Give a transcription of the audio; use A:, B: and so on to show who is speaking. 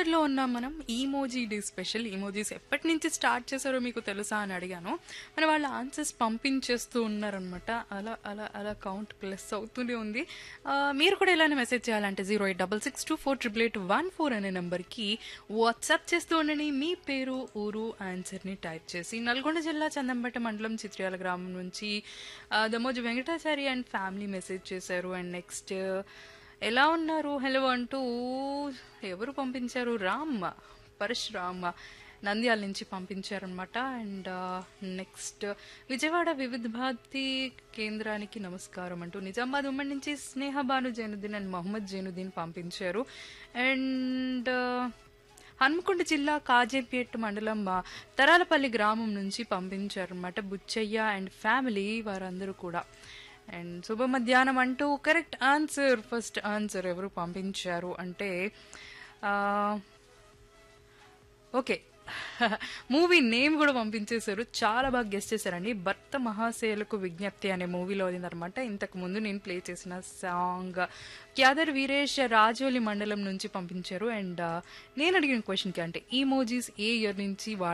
A: సందడిలో ఉన్నాం మనం ఈమోజీ డే స్పెషల్ ఈమోజీస్ ఎప్పటి నుంచి స్టార్ట్ చేశారో మీకు తెలుసా అని అడిగాను మరి వాళ్ళ ఆన్సర్స్ పంపించేస్తూ ఉన్నారనమాట అలా అలా అలా కౌంట్ ప్లస్ అవుతూనే ఉంది ఆ, మీరు కూడా ఇలానే మెసేజ్ చేయాలంటే zero eight double six two four triple eight one four అనే నెంబర్కి వాట్సాప్ చేస్తూ ఉండండి మీ పేరు ఊరు ఆన్సర్ని టైప్ చేసి నల్గొండ జిల్లా చందంపేట మండలం చిత్ర్యాల గ్రామం నుంచి ఆ, Damoju Venkatachari and family message చేశారు అండ్ నెక్స్ట్ ఎలా ఉన్నారు హలో అంటూ ఎవరు పంపించారు రామ్ పరశురామ్ నంద్యాల నుంచి పంపించారనమాట అండ్ నెక్స్ట్ విజయవాడ వివిధ భారతి కేంద్రానికి నమస్కారం అంటూ నిజామాబాద్ ఉమ్మడి నుంచి స్నేహ భాను జైనుద్దీన్ అండ్ మహమ్మద్ జైనుద్దీన్ పంపించారు అండ్ హన్మకొండ జిల్లా కాజేపేట్ మండలం ఆ, తరాలపల్లి గ్రామం నుంచి పంపించారనమాట బుచ్చయ్య అండ్ ఫ్యామిలీ వారందరూ కూడా అండ్ శుభ మధ్యాహ్నం అంటూ కరెక్ట్ ఆన్సర్ ఫస్ట్ ఆన్సర్ ఎవరు పంపించారు అంటే ఆ, ఓకే మూవీ నేమ్ కూడా పంపించేశారు చాలా బాగా గెస్ట్ చేశారండి భర్త మహాశయులకు విజ్ఞప్తి అనే మూవీలో అనమాట ఇంతకు ముందు నేను ప్లే చేసిన సాంగ్ క్యాదర్ వీరేష్ రాజోలి మండలం నుంచి పంపించారు అండ్ నేను అడిగిన క్వశ్చన్కి అంటే ఈ మోజీస్ ఏ ఇయర్ నుంచి వాడ